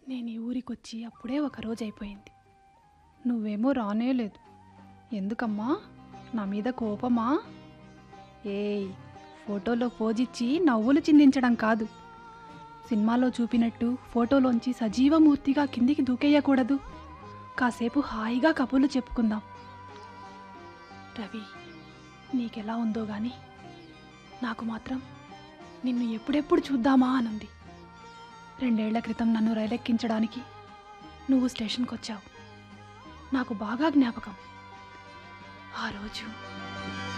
నేను ఈ ఊరికొచ్చి అప్పుడే ఒక రోజు అయిపోయింది నువ్వేమో రానే లేదు ఎందుకమ్మా నా మీద కోపమా ఏయ్ ఫోటోలో పోజిచ్చి నవ్వులు చిందించడం కాదు సినిమాలో చూపినట్టు ఫోటోలోంచి సజీవమూర్తిగా కిందికి దూకేయకూడదు కాసేపు హాయిగా కబుర్లు చెప్పుకుందాం రవి నీకెలా ఉందో గాని నాకు మాత్రం నిన్ను ఎప్పుడెప్పుడు చూద్దామా అనుంది రెండేళ్ల క్రితం నన్ను రైలెక్కించడానికి నువ్వు స్టేషన్కి వచ్చావు నాకు బాగా జ్ఞాపకం ఆ రోజు